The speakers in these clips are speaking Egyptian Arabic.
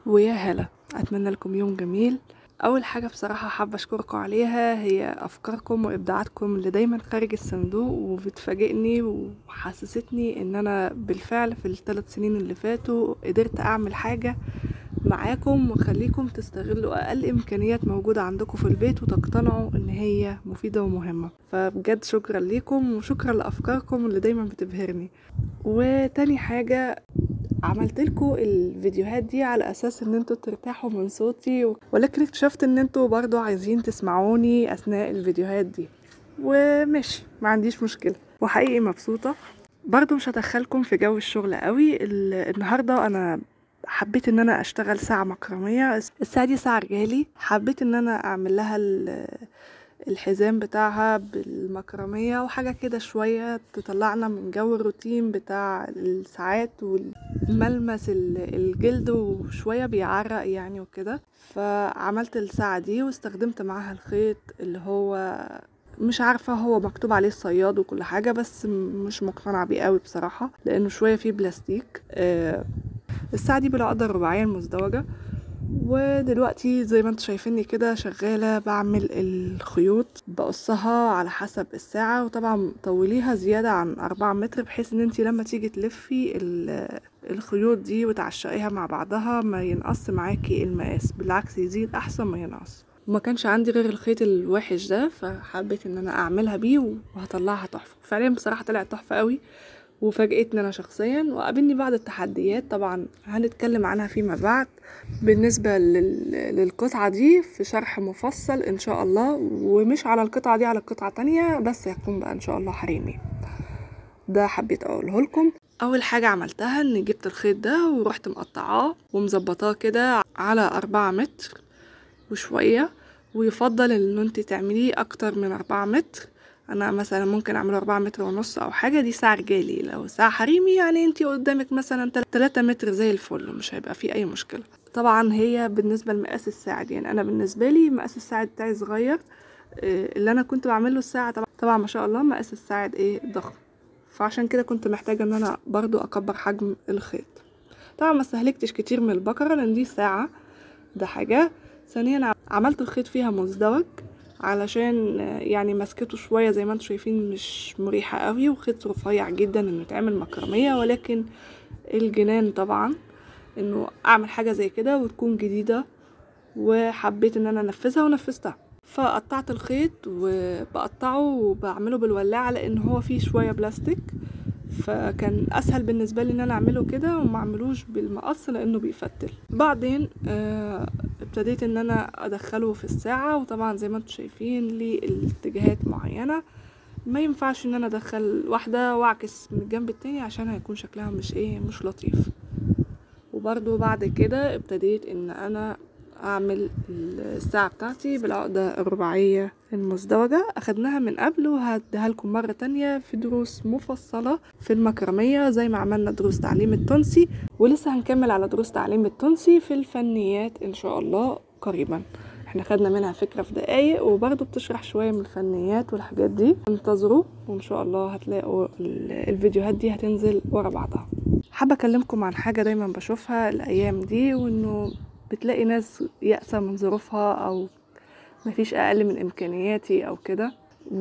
ويا هلا اتمنى لكم يوم جميل اول حاجه بصراحه حابه اشكركم عليها هي افكاركم وابداعاتكم اللي دايما خارج الصندوق وبتفاجئني وحسستني ان انا بالفعل في الثلاث سنين اللي فاتوا قدرت اعمل حاجه معاكم وخليكم تستغلوا اقل امكانيات موجوده عندكم في البيت وتقتنعوا ان هي مفيده ومهمه فبجد شكرا ليكم وشكرا لافكاركم اللي دايما بتبهرني وتاني حاجه عملت لكم الفيديوهات دي على اساس ان انتوا ترتاحوا من صوتي ولكن اكتشفت ان انتوا برضو عايزين تسمعوني اثناء الفيديوهات دي وماشي ما عنديش مشكله وحقيقي مبسوطه برضو مش هدخلكم في جو الشغل قوي النهارده انا حبيت ان انا اشتغل ساعة مكرمية الساعة دي ساعة رجالي حبيت ان انا اعمل لها الحزام بتاعها بالمكرمية وحاجة كده شوية تطلعنا من جو الروتين بتاع الساعات والملمس الجلد وشوية بيعرق يعني وكده فعملت الساعة دي واستخدمت معاها الخيط اللي هو مش عارفة هو مكتوب عليه الصياد وكل حاجة بس مش مقتنعة بيه قوي بصراحة لانه شوية فيه بلاستيك آه الساعة دي بالعقدة الرباعية المزدوجة ودلوقتي زي ما انتوا شايفيني كده شغالة بعمل الخيوط بقصها على حسب الساعة وطبعا طوليها زيادة عن أربعة متر بحيث ان انتي لما تيجي تلفي الخيوط دي وتعشقيها مع بعضها ما ينقص معاكي المقاس بالعكس يزيد احسن ما ينقص وما كانش عندي غير الخيط الوحش ده فحبيت ان انا اعملها بيه وهطلعها تحفة فعليا بصراحة طلعت تحفة قوي وفاجئتني انا شخصيا وقابلني بعض التحديات طبعا هنتكلم عنها فيما بعد بالنسبة للقطعة دي في شرح مفصل ان شاء الله ومش على القطعة دي على قطعة تانية بس هيكون بقى ان شاء الله حريمي ده حبيت اقوله لكم اول حاجة عملتها اني جبت الخيط ده ورحت مقطعاه ومظبطاه كده على أربعة متر وشوية ويفضل ان انت تعمليه اكتر من أربعة متر انا مثلا ممكن اعمله أربعة متر ونص او حاجة دي ساعة رجالي لو ساعة حريمي يعني انتي قدامك مثلا تلاتة متر زي الفل مش هيبقى فيه اي مشكلة طبعا هي بالنسبة لمقاس الساعد يعني انا بالنسبة لي مقاس الساعد بتاعي صغير اللي انا كنت بعمله الساعة طبعا, طبعا ما شاء الله مقاس الساعد ايه ضخم فعشان كده كنت محتاجة ان انا برضو اكبر حجم الخيط طبعا ما استهلكتش كتير من البقرة لان دي ساعة ده حاجة ثانيا عملت الخيط فيها مزدوج علشان يعني مسكته شوية زي ما انتم شايفين مش مريحة قوي وخيط رفيع جدا انه يتعمل مكرمية ولكن الجنان طبعا انه اعمل حاجة زي كده وتكون جديدة وحبيت ان انا انفذها ونفذتها فقطعت الخيط وبقطعه وبعمله بالولاعة لان هو فيه شوية بلاستيك فكان اسهل بالنسبه لي ان انا اعمله كده وما اعملوش بالمقص لانه بيفتل بعدين آه ابتديت ان انا ادخله في الساعه وطبعا زي ما انتم شايفين ليه الاتجاهات معينه ما ينفعش ان انا ادخل واحده واعكس من الجنب التاني عشان هيكون شكلها مش ايه مش لطيف وبرضو بعد كده ابتديت ان انا اعمل الساعة بتاعتي بالعقدة الرباعية المزدوجة اخدناها من قبل وهديها لكم مرة تانية في دروس مفصلة في المكرمية زي ما عملنا دروس تعليم التونسي ولسه هنكمل على دروس تعليم التونسي في الفنيات ان شاء الله قريبا احنا خدنا منها فكرة في دقايق وبرضه بتشرح شوية من الفنيات والحاجات دي انتظروا وان شاء الله هتلاقوا الفيديوهات دي هتنزل ورا بعضها حابة اكلمكم عن حاجة دايما بشوفها الايام دي وانه بتلاقي ناس يأسة من ظروفها أو مفيش أقل من إمكانياتي أو كده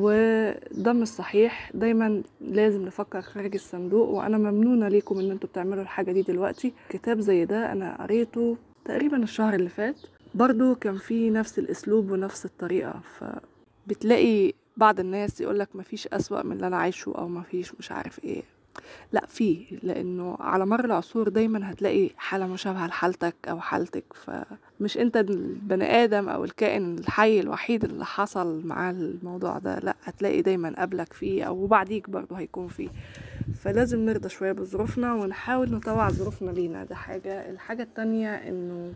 وده مش صحيح دايما لازم نفكر خارج الصندوق وأنا ممنونة ليكم إن انتوا بتعملوا الحاجة دي دلوقتي كتاب زي ده أنا قريته تقريبا الشهر اللي فات برضو كان فيه نفس الأسلوب ونفس الطريقة فبتلاقي بعض الناس يقولك مفيش أسوأ من اللي أنا عايشه أو مفيش مش عارف إيه لا في لانه على مر العصور دايما هتلاقي حاله مشابهه لحالتك او حالتك فمش انت البني ادم او الكائن الحي الوحيد اللي حصل معاه الموضوع ده لا هتلاقي دايما قبلك فيه او بعديك برضه هيكون فيه فلازم نرضى شويه بظروفنا ونحاول نطوع ظروفنا لينا ده حاجه الحاجه التانية انه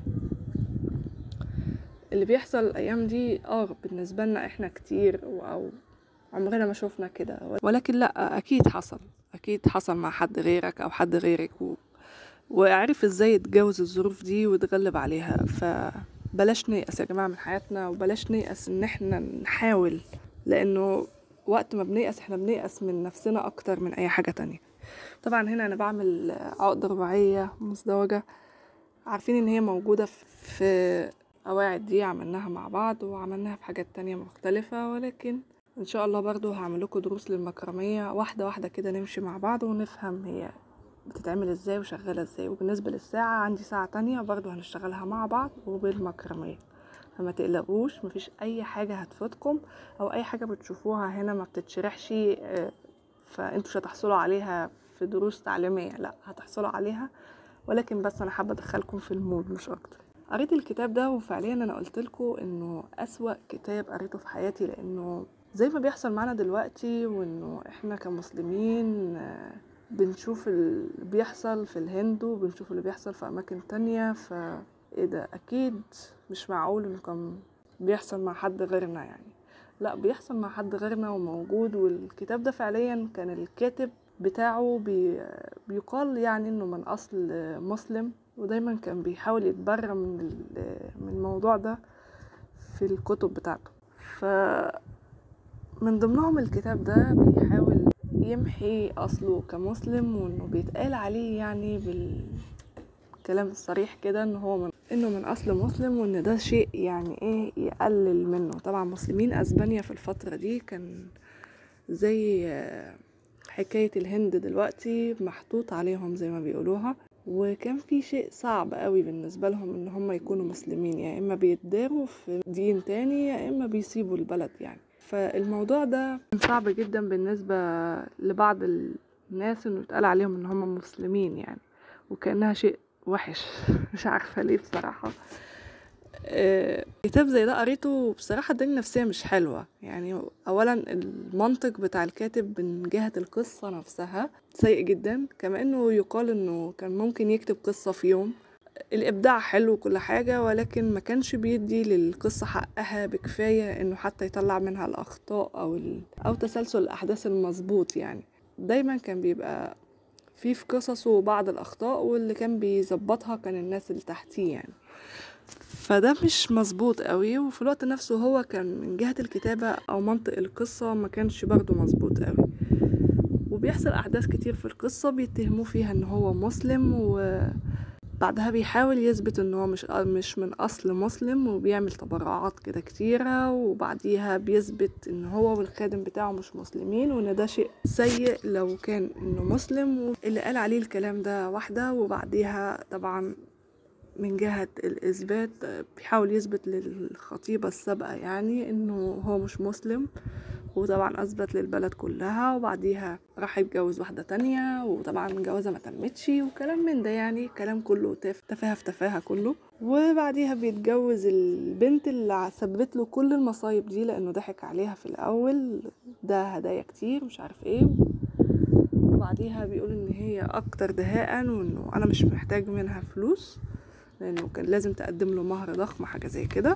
اللي بيحصل الايام دي اه بالنسبه لنا احنا كتير او عمرنا ما شوفنا كده ولكن لا اكيد حصل اكيد حصل مع حد غيرك او حد غيرك و... وعرف ازاي يتجاوز الظروف دي ويتغلب عليها فبلاش نيأس يا جماعة من حياتنا وبلاش نيأس ان احنا نحاول لانه وقت ما بنيأس احنا بنيأس من نفسنا اكتر من اي حاجة تانية طبعا هنا انا بعمل عقدة رباعية مزدوجة عارفين ان هي موجودة في قواعد دي عملناها مع بعض وعملناها في حاجات تانية مختلفة ولكن ان شاء الله برضو هعملكوا دروس للمكرمية واحدة واحدة كده نمشي مع بعض ونفهم هي بتتعمل ازاي وشغالة ازاي وبالنسبة للساعة عندي ساعة تانية برضو هنشتغلها مع بعض وبالمكرمية فما تقلقوش مفيش اي حاجة هتفوتكم او اي حاجة بتشوفوها هنا ما بتتشرحش فانتوا مش هتحصلوا عليها في دروس تعليمية لا هتحصلوا عليها ولكن بس انا حابة ادخلكم في المود مش اكتر قريت الكتاب ده وفعليا انا قلت لكم انه اسوا كتاب قريته في حياتي لانه زي ما بيحصل معانا دلوقتي وانه احنا كمسلمين بنشوف اللي بيحصل في الهند وبنشوف اللي بيحصل في اماكن تانية ف ايه ده اكيد مش معقول انه كان بيحصل مع حد غيرنا يعني لا بيحصل مع حد غيرنا وموجود والكتاب ده فعليا كان الكاتب بتاعه بي بيقال يعني انه من اصل مسلم ودايما كان بيحاول يتبرى من من الموضوع ده في الكتب بتاعته ف من ضمنهم الكتاب ده بيحاول يمحي اصله كمسلم وانه بيتقال عليه يعني بالكلام الصريح كده ان هو من انه من اصل مسلم وان ده شيء يعني ايه يقلل منه طبعا مسلمين اسبانيا في الفترة دي كان زي حكاية الهند دلوقتي محطوط عليهم زي ما بيقولوها وكان في شيء صعب قوي بالنسبة لهم ان هم يكونوا مسلمين يا يعني اما بيتداروا في دين تاني يا اما بيسيبوا البلد يعني فالموضوع ده كان صعب جدا بالنسبة لبعض الناس انه يتقال عليهم ان هم مسلمين يعني وكأنها شيء وحش مش عارفة ليه بصراحة آه كتاب زي ده قريته بصراحة اداني نفسية مش حلوة يعني أولا المنطق بتاع الكاتب من جهة القصة نفسها سيء جدا كما انه يقال انه كان ممكن يكتب قصة في يوم الإبداع حلو وكل حاجة ولكن ما كانش بيدي للقصة حقها بكفاية إنه حتى يطلع منها الأخطاء أو ال... أو تسلسل الأحداث المظبوط يعني دايما كان بيبقى في في قصصه بعض الأخطاء واللي كان بيظبطها كان الناس اللي تحتيه يعني فده مش مظبوط قوي وفي الوقت نفسه هو كان من جهة الكتابة أو منطق القصة ما كانش برضه مظبوط قوي وبيحصل أحداث كتير في القصة بيتهموه فيها إن هو مسلم و بعدها بيحاول يثبت ان هو مش مش من اصل مسلم وبيعمل تبرعات كده كتيرة وبعديها بيثبت ان هو والخادم بتاعه مش مسلمين وان ده شيء سيء لو كان انه مسلم اللي قال عليه الكلام ده واحدة وبعديها طبعا من جهة الإثبات بيحاول يثبت للخطيبة السابقة يعني إنه هو مش مسلم وطبعا أثبت للبلد كلها وبعديها راح يتجوز واحدة تانية وطبعا الجوازة ما تمتش وكلام من ده يعني كلام كله تفاهة في تفاهة كله وبعديها بيتجوز البنت اللي سببت له كل المصايب دي لأنه ضحك عليها في الأول ده هدايا كتير مش عارف ايه وبعديها بيقول ان هي اكتر دهاء وانه انا مش محتاج منها فلوس لانه كان لازم تقدم له مهر ضخم حاجه زي كده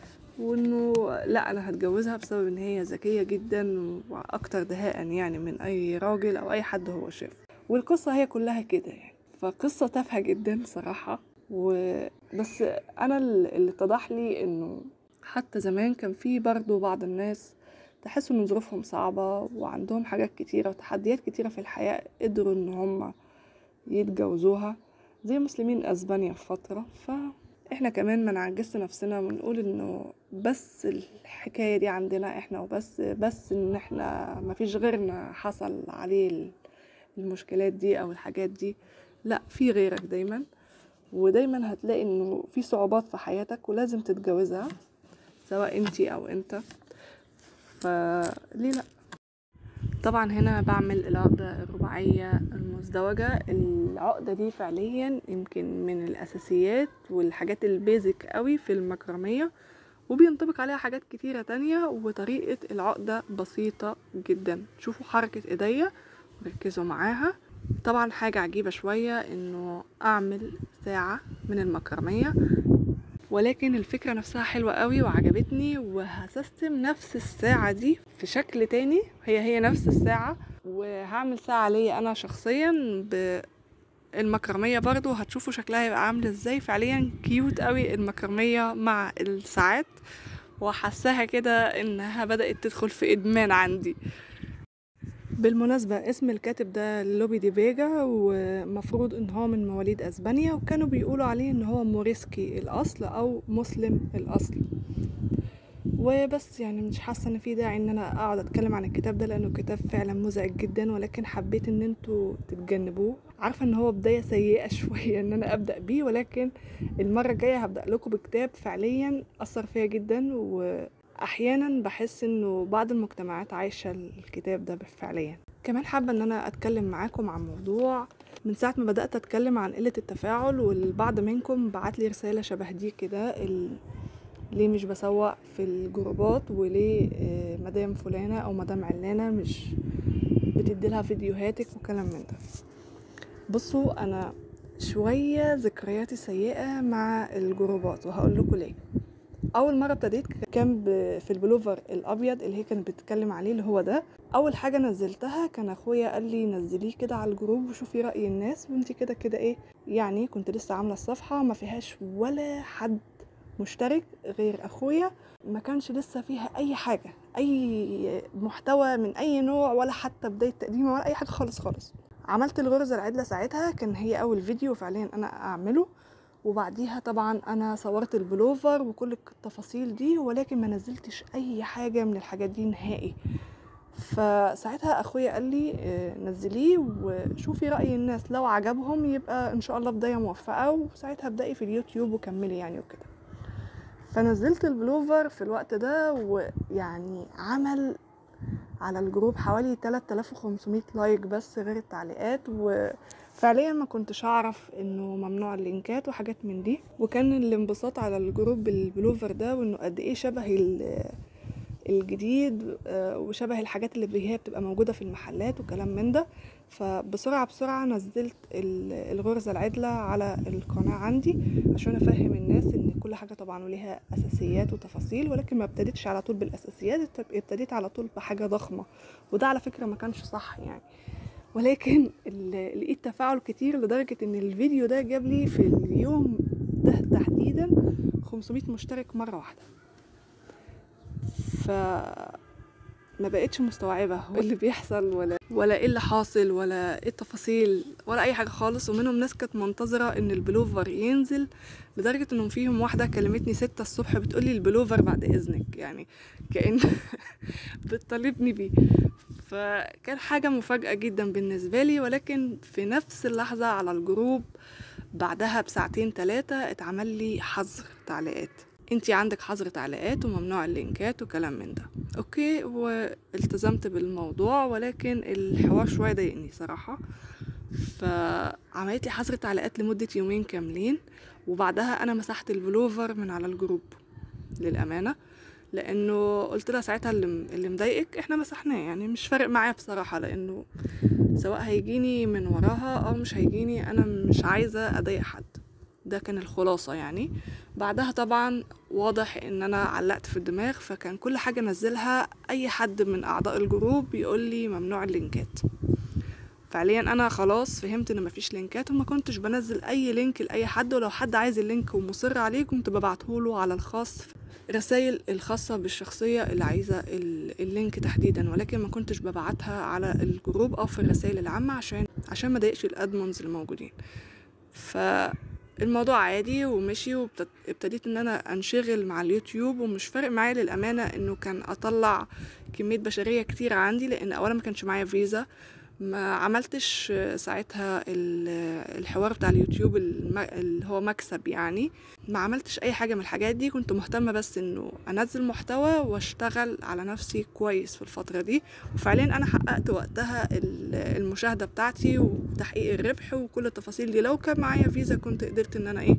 وانه لا انا هتجوزها بسبب ان هي ذكيه جدا واكتر دهاء يعني من اي راجل او اي حد هو شاف والقصه هي كلها كده يعني فقصه تافهه جدا صراحه وبس انا اللي اتضح لي انه حتى زمان كان في برضو بعض الناس تحسوا ان ظروفهم صعبة وعندهم حاجات كتيرة وتحديات كتيرة في الحياة قدروا ان هم يتجوزوها زي مسلمين اسبانيا في فترة فاحنا كمان ما نعجزش نفسنا ونقول انه بس الحكاية دي عندنا احنا وبس بس ان احنا ما فيش غيرنا حصل عليه المشكلات دي او الحاجات دي لا في غيرك دايما ودايما هتلاقي انه في صعوبات في حياتك ولازم تتجوزها سواء انتي او انت فليه لا طبعا هنا بعمل العقدة الرباعية المزدوجة العقدة دي فعليا يمكن من الأساسيات والحاجات البيزك قوي في المكرمية وبينطبق عليها حاجات كتيرة تانية وطريقة العقدة بسيطة جدا شوفوا حركة ايديا وركزوا معاها طبعا حاجة عجيبة شوية انه اعمل ساعة من المكرمية ولكن الفكرة نفسها حلوة قوي وعجبتني وهسستم نفس الساعة دي في شكل تاني هي هي نفس الساعة وهعمل ساعة ليا أنا شخصيا بالمكرمية برضو هتشوفوا شكلها هيبقى عامل ازاي فعليا كيوت قوي المكرمية مع الساعات وحساها كده انها بدأت تدخل في ادمان عندي بالمناسبة اسم الكاتب ده لوبي دي فيجا ومفروض ان هو من مواليد اسبانيا وكانوا بيقولوا عليه ان هو موريسكي الاصل او مسلم الاصل وبس يعني مش حاسه ان في داعي ان انا اقعد اتكلم عن الكتاب ده لانه كتاب فعلا مزعج جدا ولكن حبيت ان انتوا تتجنبوه عارفه ان هو بدايه سيئه شويه ان انا ابدا بيه ولكن المره الجايه هبدا لكم بكتاب فعليا اثر فيا جدا واحيانا بحس انه بعض المجتمعات عايشه الكتاب ده فعليا كمان حابه ان انا اتكلم معاكم عن موضوع من ساعه ما بدات اتكلم عن قله التفاعل والبعض منكم بعت لي رساله شبه دي كده ال... ليه مش بسوق في الجروبات وليه آه، مدام فلانة أو مدام علانة مش بتديلها فيديوهاتك وكلام من ده بصوا أنا شوية ذكرياتي سيئة مع الجروبات وهقول لكم ليه اول مره ابتديت كان ب- في البلوفر الابيض اللي هي كانت بتتكلم عليه اللي هو ده اول حاجه نزلتها كان اخويا قال لي نزليه كده على الجروب وشوفي راي الناس وانت كده كده ايه يعني كنت لسه عامله الصفحه ما فيهاش ولا حد مشترك غير اخويا ما كانش لسه فيها اي حاجه اي محتوى من اي نوع ولا حتى بدايه تقديمه ولا اي حاجه خالص خالص عملت الغرزه العدله ساعتها كان هي اول فيديو فعليا انا اعمله وبعديها طبعا انا صورت البلوفر وكل التفاصيل دي ولكن ما نزلتش اي حاجه من الحاجات دي نهائي فساعتها اخويا قال لي آه، نزليه وشوفي راي الناس لو عجبهم يبقى ان شاء الله بدايه موفقه وساعتها ابدأي في اليوتيوب وكملي يعني وكده فنزلت البلوفر في الوقت ده ويعني عمل على الجروب حوالي 3500 لايك بس غير التعليقات وفعليا ما كنتش اعرف انه ممنوع اللينكات وحاجات من دي وكان الانبساط على الجروب بالبلوفر ده وانه قد ايه شبه ال- الجديد آه، وشبه الحاجات اللي هي بتبقى موجودة في المحلات وكلام من ده فبسرعة بسرعة نزلت ال- الغرزة العدلة على القناة عندي عشان افهم الناس ان كل حاجة طبعا وليها اساسيات وتفاصيل ولكن ما ابتديتش على طول بالاساسيات ابت- ابتديت على طول بحاجة ضخمة وده على فكرة ما كانش صح يعني ولكن ال- لقيت تفاعل كتير لدرجة ان الفيديو ده جاب لي في اليوم ده تحديدا 500 مشترك مرة واحدة ف ما بقتش مستوعبة هو اللي بيحصل ولا ولا ايه اللي حاصل ولا ايه التفاصيل ولا اي حاجة خالص ومنهم ناس كانت منتظرة ان البلوفر ينزل لدرجة انهم فيهم واحدة كلمتني ستة الصبح بتقولي البلوفر بعد اذنك يعني كأن بتطالبني بيه فكان حاجة مفاجأة جدا بالنسبة لي ولكن في نفس اللحظة على الجروب بعدها بساعتين تلاتة اتعمل لي حظر تعليقات انتي عندك حظر تعليقات وممنوع اللينكات وكلام من ده اوكي والتزمت بالموضوع ولكن الحوار شوية ضايقني صراحة فعملت لي حظر تعليقات لمدة يومين كاملين وبعدها انا مسحت البلوفر من على الجروب للأمانة لانه قلت لها ساعتها اللي اللي مضايقك احنا مسحناه يعني مش فارق معايا بصراحه لانه سواء هيجيني من وراها او مش هيجيني انا مش عايزه اضايق حد ده كان الخلاصه يعني بعدها طبعا واضح ان انا علقت في الدماغ فكان كل حاجه انزلها اي حد من اعضاء الجروب يقول لي ممنوع اللينكات فعليا انا خلاص فهمت ان مفيش لينكات وما كنتش بنزل اي لينك لاي حد ولو حد عايز اللينك ومصر عليه كنت ببعتهوله على الخاص رسائل الخاصة بالشخصية اللي عايزة ال- اللينك تحديدا ولكن ما كنتش ببعتها على الجروب او في الرسائل العامة عشان عشان ما ضايقش الادمنز الموجودين فالموضوع عادي ومشي وابتديت ان انا انشغل مع اليوتيوب ومش فارق معايا للامانة انه كان اطلع كمية بشرية كتير عندي لان اولا ما كانش معايا فيزا ما عملتش ساعتها ال- الحوار بتاع اليوتيوب الم- اللي هو مكسب يعني ما عملتش اي حاجه من الحاجات دي كنت مهتمه بس انه انزل محتوى واشتغل على نفسي كويس في الفتره دي وفعليا انا حققت وقتها ال- المشاهده بتاعتي وتحقيق الربح وكل التفاصيل دي لو كان معايا فيزا كنت قدرت ان انا ايه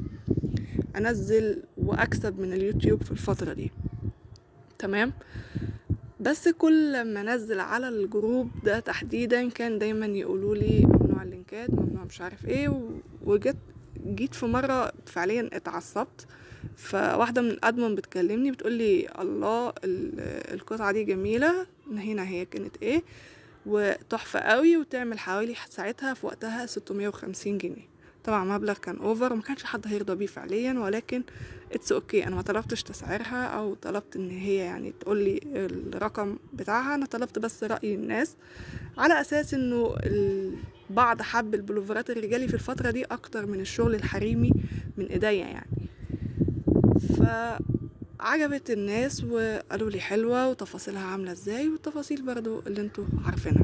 انزل واكسب من اليوتيوب في الفتره دي تمام بس كل ما انزل على الجروب ده تحديدا كان دايما يقولوا لي ممنوع اللينكات ممنوع مش عارف ايه و- وجت جيت في مره فعليا اتعصبت فواحده من الادمن بتكلمني بتقول لي الله ال- القطعه دي جميله هنا هي كانت ايه وتحفه قوي وتعمل حوالي ساعتها في وقتها 650 جنيه طبعا مبلغ كان اوفر وما كانش حد هيرضى بيه فعليا ولكن اتس اوكي okay. انا ما طلبتش تسعيرها او طلبت ان هي يعني تقول لي الرقم بتاعها انا طلبت بس راي الناس على اساس انه بعض حب البلوفرات الرجالي في الفتره دي اكتر من الشغل الحريمي من ايديا يعني فعجبت الناس وقالوا لي حلوه وتفاصيلها عامله ازاي والتفاصيل برضو اللي انتوا عارفينها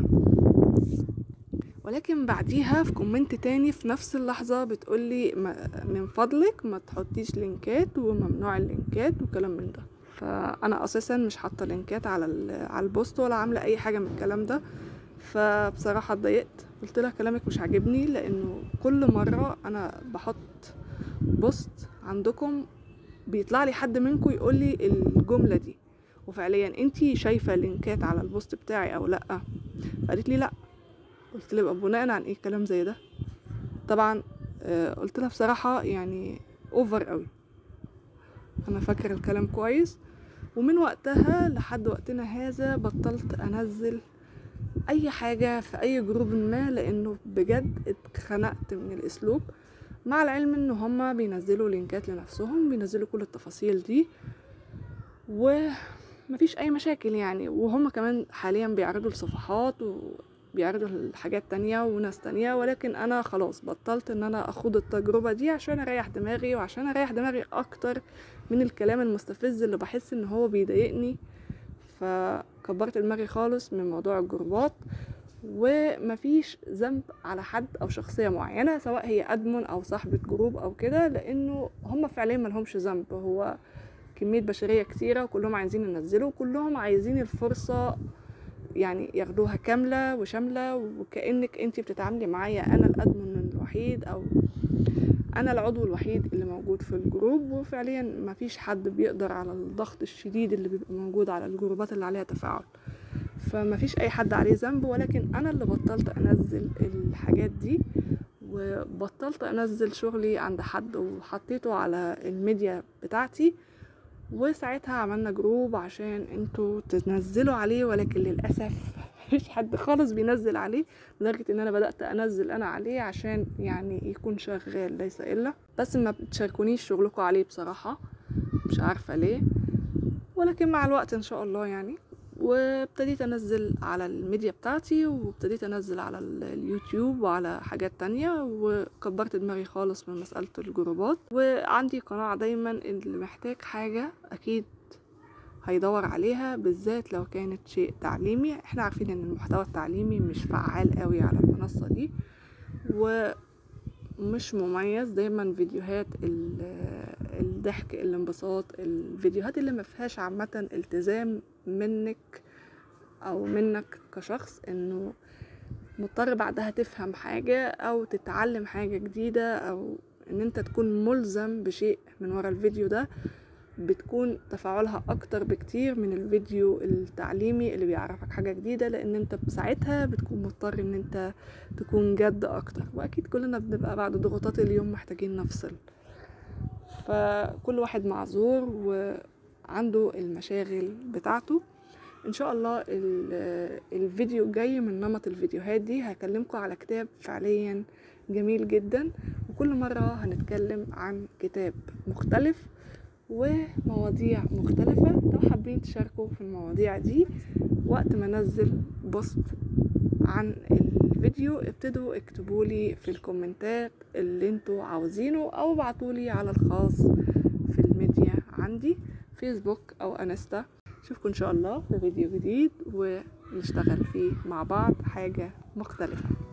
ولكن بعديها في كومنت تاني في نفس اللحظة بتقولي من فضلك ما تحطيش لينكات وممنوع اللينكات وكلام من ده فانا اساسا مش حاطه لينكات على على البوست ولا عامله اي حاجه من الكلام ده فبصراحه اتضايقت قلت لها كلامك مش عاجبني لانه كل مره انا بحط بوست عندكم بيطلع لي حد منكم يقول لي الجمله دي وفعليا انتي شايفه لينكات على البوست بتاعي او لا فقالت لي لا قلت لها بناء عن ايه كلام زي ده طبعا آه قلت لها بصراحه يعني اوفر قوي انا فاكر الكلام كويس ومن وقتها لحد وقتنا هذا بطلت انزل اي حاجه في اي جروب ما لانه بجد اتخنقت من الاسلوب مع العلم ان هما بينزلوا لينكات لنفسهم بينزلوا كل التفاصيل دي ومفيش اي مشاكل يعني وهم كمان حاليا بيعرضوا الصفحات وبيعرضوا الحاجات تانية وناس تانية ولكن انا خلاص بطلت ان انا اخوض التجربة دي عشان اريح دماغي وعشان اريح دماغي اكتر من الكلام المستفز اللي بحس ان هو بيضايقني فكبرت دماغي خالص من موضوع الجروبات ومفيش ذنب على حد او شخصيه معينه سواء هي ادمن او صاحبه جروب او كده لانه هم فعليا ملهمش ذنب هو كميه بشريه كتيره وكلهم عايزين ينزلوا وكلهم عايزين الفرصه يعني ياخدوها كامله وشامله وكانك انت بتتعاملي معايا انا الادمن الوحيد او انا العضو الوحيد اللي موجود في الجروب وفعليا مفيش حد بيقدر على الضغط الشديد اللي بيبقى موجود على الجروبات اللي عليها تفاعل فمفيش اي حد عليه ذنب ولكن انا اللي بطلت انزل الحاجات دي وبطلت انزل شغلي عند حد وحطيته على الميديا بتاعتي وساعتها عملنا جروب عشان انتوا تنزلوا عليه ولكن للاسف مفيش حد خالص بينزل عليه لدرجة ان انا بدأت انزل انا عليه عشان يعني يكون شغال ليس الا بس ما بتشاركونيش شغلكم عليه بصراحة مش عارفة ليه ولكن مع الوقت ان شاء الله يعني وابتديت انزل على الميديا بتاعتي وابتديت انزل على اليوتيوب وعلى حاجات تانية وكبرت دماغي خالص من مسألة الجروبات وعندي قناعة دايما اللي محتاج حاجة اكيد هيدور عليها بالذات لو كانت شيء تعليمي احنا عارفين ان المحتوى التعليمي مش فعال قوي على المنصة دي ومش مميز دايما فيديوهات الضحك الانبساط الفيديوهات اللي مفيهاش عامة التزام منك او منك كشخص انه مضطر بعدها تفهم حاجة او تتعلم حاجة جديدة او ان انت تكون ملزم بشيء من ورا الفيديو ده بتكون تفاعلها اكتر بكتير من الفيديو التعليمي اللي بيعرفك حاجة جديدة لان انت بساعتها بتكون مضطر ان انت تكون جد اكتر واكيد كلنا بنبقى بعد ضغوطات اليوم محتاجين نفصل فكل واحد معذور وعنده المشاغل بتاعته ان شاء الله الفيديو الجاي من نمط الفيديوهات دي هكلمكم على كتاب فعليا جميل جدا وكل مرة هنتكلم عن كتاب مختلف ومواضيع مختلفة لو حابين تشاركوا في المواضيع دي وقت ما انزل بوست عن الفيديو ابتدوا اكتبوا لي في الكومنتات اللي انتوا عاوزينه او ابعتولي على الخاص في الميديا عندي فيسبوك او انستا اشوفكم ان شاء الله في فيديو جديد ونشتغل فيه مع بعض حاجة مختلفة